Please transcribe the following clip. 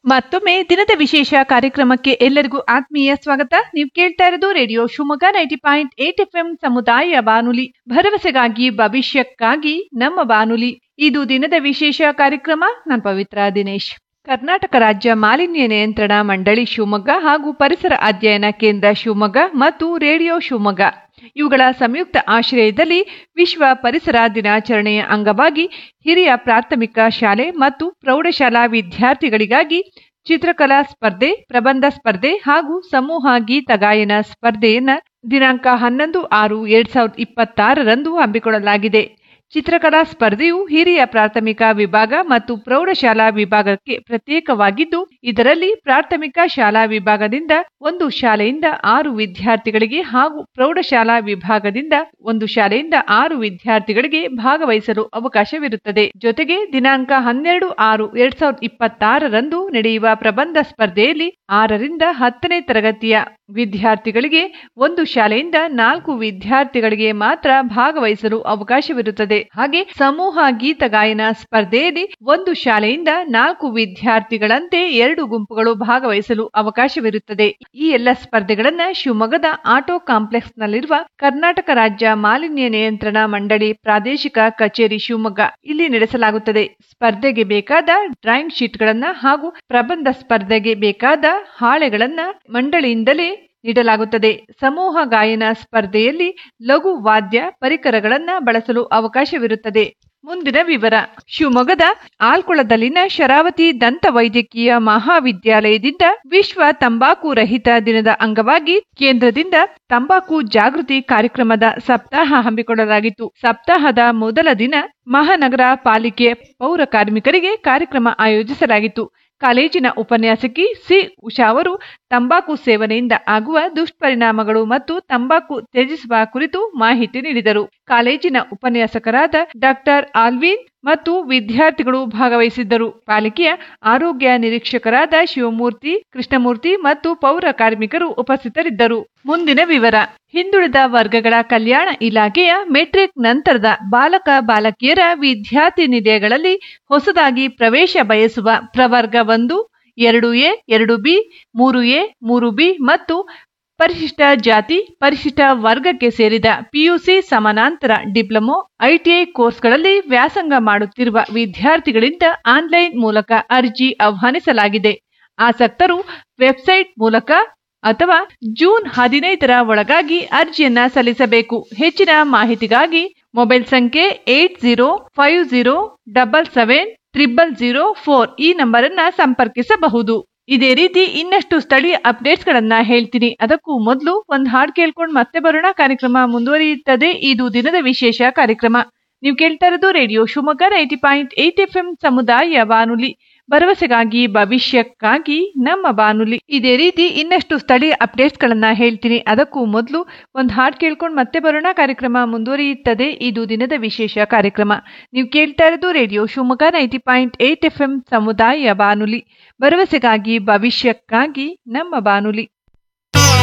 ಮತ್ತೊಮ್ಮೆ ದಿನದ ವಿಶೇಷ ಕಾರ್ಯಕ್ರಮಕ್ಕೆ ಎಲ್ಲರಿಗೂ ಆತ್ಮೀಯ ಸ್ವಾಗತ ನೀವು ಕೇಳ್ತಾ ಇರೋದು radio Shivamogga ninety point eight F M ಸಮುದಾಯ ಬಾನುಲಿ ಭರವಸೆಗಾಗಿ ಭವಿಷ್ಯಕ್ಕಾಗಿ ನಮ್ಮ ಬಾನುಲಿ ಇದು ದಿನದ ವಿಶೇಷ ಕಾರ್ಯಕ್ರಮ ನಾನು ಪವಿತ್ರ ದಿನೇಶ್ ಕರ್ನಾಟಕ ರಾಜ್ಯ ಮಾಲಿನ್ಯ ನಿಯಂತ್ರಣ ಮಂಡಳಿ ಶಿವಮೊಗ್ಗ ಹಾಗೂ ಪರಿಸರ ಅಧ್ಯಯನ ಕೇಂದ್ರ ಶಿವಮೊಗ್ಗ ಮತ್ತು ರೇಡಿಯೋ ಶಿವಮೊಗ್ಗ ಇವುಗಳ ಸಂಯುಕ್ತ ಆಶ್ರಯದಲ್ಲಿ ವಿಶ್ವ ಪರಿಸರ ದಿನಾಚರಣೆಯ ಅಂಗವಾಗಿ ಹಿರಿಯ ಪ್ರಾಥಮಿಕ ಶಾಲೆ ಮತ್ತು ಪ್ರೌಢಶಾಲಾ ವಿದ್ಯಾರ್ಥಿಗಳಿಗಾಗಿ ಚಿತ್ರಕಲಾ ಸ್ಪರ್ಧೆ ಪ್ರಬಂಧ ಸ್ಪರ್ಧೆ ಹಾಗೂ ಸಮೂಹ ಗೀತ ಗಾಯನ ಸ್ಪರ್ಧೆಯನ್ನ ದಿನಾಂಕ ಹನ್ನೊಂದು ಆರು ಎರಡ್ ಸಾವಿರದ ಇಪ್ಪತ್ತಾರರಂದು ಹಮ್ಮಿಕೊಳ್ಳಲಾಗಿದೆ ಚಿತ್ರಕಲಾ ಸ್ಪರ್ಧೆಯು ಹಿರಿಯ ಪ್ರಾಥಮಿಕ ವಿಭಾಗ ಮತ್ತು ಪ್ರೌಢಶಾಲಾ ವಿಭಾಗಕ್ಕೆ ಪ್ರತ್ಯೇಕವಾಗಿದ್ದು ಇದರಲ್ಲಿ ಪ್ರಾಥಮಿಕ ಶಾಲಾ ವಿಭಾಗದಿಂದ ಒಂದು ಶಾಲೆಯಿಂದ ಆರು ವಿದ್ಯಾರ್ಥಿಗಳಿಗೆ ಹಾಗೂ ಪ್ರೌಢಶಾಲಾ ವಿಭಾಗದಿಂದ ಒಂದು ಶಾಲೆಯಿಂದ ಆರು ವಿದ್ಯಾರ್ಥಿಗಳಿಗೆ ಭಾಗವಹಿಸಲು ಅವಕಾಶವಿರುತ್ತದೆ ಜೊತೆಗೆ ದಿನಾಂಕ ಹನ್ನೆರಡು ಆರು ಎರಡ್ ಸಾವಿರದ ಇಪ್ಪತ್ತಾರರಂದು ನಡೆಯುವ ಪ್ರಬಂಧ ಸ್ಪರ್ಧೆಯಲ್ಲಿ ಆರರಿಂದ ಹತ್ತನೇ ತರಗತಿಯ ವಿದ್ಯಾರ್ಥಿಗಳಿಗೆ ಒಂದು ಶಾಲೆಯಿಂದ ನಾಲ್ಕು ವಿದ್ಯಾರ್ಥಿಗಳಿಗೆ ಮಾತ್ರ ಭಾಗವಹಿಸಲು ಅವಕಾಶವಿರುತ್ತದೆ ಹಾಗೆ ಸಮೂಹ ಗೀತ ಗಾಯನ ಸ್ಪರ್ಧೆಯಲ್ಲಿ ಒಂದು ಶಾಲೆಯಿಂದ ನಾಲ್ಕು ವಿದ್ಯಾರ್ಥಿಗಳಂತೆ ಎರಡು ಗುಂಪುಗಳು ಭಾಗವಹಿಸಲು ಅವಕಾಶವಿರುತ್ತದೆ ಈ ಎಲ್ಲ ಸ್ಪರ್ಧೆಗಳನ್ನ ಶಿವಮೊಗ್ಗದ ಆಟೋ ಕಾಂಪ್ಲೆಕ್ಸ್ ನಲ್ಲಿರುವ ಕರ್ನಾಟಕ ರಾಜ್ಯ ಮಾಲಿನ್ಯ ನಿಯಂತ್ರಣ ಮಂಡಳಿ ಪ್ರಾದೇಶಿಕ ಕಚೇರಿ ಶಿವಮೊಗ್ಗ ಇಲ್ಲಿ ನಡೆಸಲಾಗುತ್ತದೆ ಸ್ಪರ್ಧೆಗೆ ಬೇಕಾದ ಡ್ರಾಯಿಂಗ್ ಶೀಟ್ಗಳನ್ನ ಹಾಗೂ ಪ್ರಬಂಧ ಸ್ಪರ್ಧೆಗೆ ಬೇಕಾದ ಹಾಳೆಗಳನ್ನ ಮಂಡಳಿಯಿಂದಲೇ ನೀಡಲಾಗುತ್ತದೆ ಸಮೂಹ ಗಾಯನ ಸ್ಪರ್ಧೆಯಲ್ಲಿ ಲಘು ವಾದ್ಯ ಪರಿಕರಗಳನ್ನ ಬಳಸಲು ಅವಕಾಶವಿರುತ್ತದೆ ಮುಂದಿನ ವಿವರ ಶಿವಮೊಗ್ಗದ ಆಲ್ಕೊಳದಲ್ಲಿನ ಶರಾವತಿ ದಂತ ವೈದ್ಯಕೀಯ ಮಹಾವಿದ್ಯಾಲಯದಿಂದ ವಿಶ್ವ ತಂಬಾಕು ರಹಿತ ದಿನದ ಅಂಗವಾಗಿ ಕೇಂದ್ರದಿಂದ ತಂಬಾಕು ಜಾಗೃತಿ ಕಾರ್ಯಕ್ರಮದ ಸಪ್ತಾಹ ಹಮ್ಮಿಕೊಳ್ಳಲಾಗಿತ್ತು ಸಪ್ತಾಹದ ಮೊದಲ ದಿನ ಮಹಾನಗರ ಪಾಲಿಕೆ ಪೌರ ಕಾರ್ಮಿಕರಿಗೆ ಕಾರ್ಯಕ್ರಮ ಆಯೋಜಿಸಲಾಗಿತ್ತು ಕಾಲೇಜಿನ ಉಪನ್ಯಾಸಕಿ ಸಿ ಉಷಾ ಅವರು ತಂಬಾಕು ಸೇವನೆಯಿಂದ ಆಗುವ ದುಷ್ಪರಿಣಾಮಗಳು ಮತ್ತು ತಂಬಾಕು ತ್ಯಜಿಸುವ ಕುರಿತು ಮಾಹಿತಿ ನೀಡಿದರು ಕಾಲೇಜಿನ ಉಪನ್ಯಾಸಕರಾದ ಡಾಕ್ಟರ್ ಆಲ್ವಿನ್ ಮತ್ತು ವಿದ್ಯಾರ್ಥಿಗಳು ಭಾಗವಹಿಸಿದ್ದರು ಪಾಲಿಕೆಯ ಆರೋಗ್ಯ ನಿರೀಕ್ಷಕರಾದ ಶಿವಮೂರ್ತಿ ಕೃಷ್ಣಮೂರ್ತಿ ಮತ್ತು ಪೌರ ಕಾರ್ಮಿಕರು ಉಪಸ್ಥಿತರಿದ್ದರು ಮುಂದಿನ ವಿವರ ಹಿಂದುಳಿದ ವರ್ಗಗಳ ಕಲ್ಯಾಣ ಇಲಾಖೆಯ ಮೆಟ್ರಿಕ್ ನಂತರದ ಬಾಲಕ ಬಾಲಕಿಯರ ವಿದ್ಯಾರ್ಥಿ ನಿಲಯಗಳಲ್ಲಿ ಹೊಸದಾಗಿ ಪ್ರವೇಶ ಬಯಸುವ ಪ್ರವರ್ಗ ಒಂದು ಎರಡು ಎ ಎರಡು ಬಿ ಮೂರು ಎ ಮೂರು ಬಿ ಮತ್ತು ಪರಿಶಿಷ್ಟ ಜಾತಿ ಪರಿಶಿಷ್ಟ ವರ್ಗಕ್ಕೆ ಸೇರಿದ ಪಿಯುಸಿ ಸಮಾನಾಂತರ ಡಿಪ್ಲೊಮೊ ಐಟಿಐ ಕೋರ್ಸ್ಗಳಲ್ಲಿ ವ್ಯಾಸಂಗ ಮಾಡುತ್ತಿರುವ ವಿದ್ಯಾರ್ಥಿಗಳಿಂದ ಆನ್ಲೈನ್ ಮೂಲಕ ಅರ್ಜಿ ಆಹ್ವಾನಿಸಲಾಗಿದೆ ಆಸಕ್ತರು ವೆಬ್ಸೈಟ್ ಮೂಲಕ ಅಥವಾ ಜೂನ್ ಹದಿನೈದರ ಒಳಗಾಗಿ ಅರ್ಜಿಯನ್ನ ಸಲ್ಲಿಸಬೇಕು ಹೆಚ್ಚಿನ ಮಾಹಿತಿಗಾಗಿ ಮೊಬೈಲ್ ಸಂಖ್ಯೆ eight zero five zero double seven triple zero four ಈ ನಂಬರ್ ಅನ್ನ ಸಂಪರ್ಕಿಸಬಹುದು ಇದೇ ರೀತಿ ಇನ್ನಷ್ಟು ಸ್ಥಳೀಯ ಅಪ್ಡೇಟ್ಸ್ ಗಳನ್ನ ಹೇಳ್ತೀನಿ ಅದಕ್ಕೂ ಮೊದಲು ಒಂದು ಹಾಡು ಕೇಳ್ಕೊಂಡು ಮತ್ತೆ ಬರೋಣ ಕಾರ್ಯಕ್ರಮ ಮುಂದುವರಿಯುತ್ತದೆ ಇದು ದಿನದ ವಿಶೇಷ ಕಾರ್ಯಕ್ರಮ ನೀವು ಕೇಳ್ತಾ ಇರೋದು radio Shivamogga ninety point eight F M ಸಮುದಾಯ ಬಾನುಲಿ ಭರವಸೆಗಾಗಿ ಭವಿಷ್ಯಕ್ಕಾಗಿ ನಮ್ಮ ಬಾನುಲಿ ಇದೇ ರೀತಿ ಇನ್ನಷ್ಟು ಸ್ಥಳೀಯ ಅಪ್ಡೇಟ್ಸ್ ಗಳನ್ನ ಹೇಳ್ತೀನಿ ಅದಕ್ಕೂ ಮೊದಲು ಒಂದು ಹಾಡು ಕೇಳ್ಕೊಂಡು ಮತ್ತೆ ಬರೋಣ ಕಾರ್ಯಕ್ರಮ ಮುಂದುವರಿಯುತ್ತದೆ ಇದು ದಿನದ ವಿಶೇಷ ಕಾರ್ಯಕ್ರಮ ನೀವು ಕೇಳ್ತಾ ಇರೋದು radio Shivamogga ninety point eight F M ಸಮುದಾಯ ಬಾನುಲಿ ಭರವಸೆಗಾಗಿ ಭವಿಷ್ಯಕ್ಕಾಗಿ ನಮ್ಮ ಬಾನುಲಿ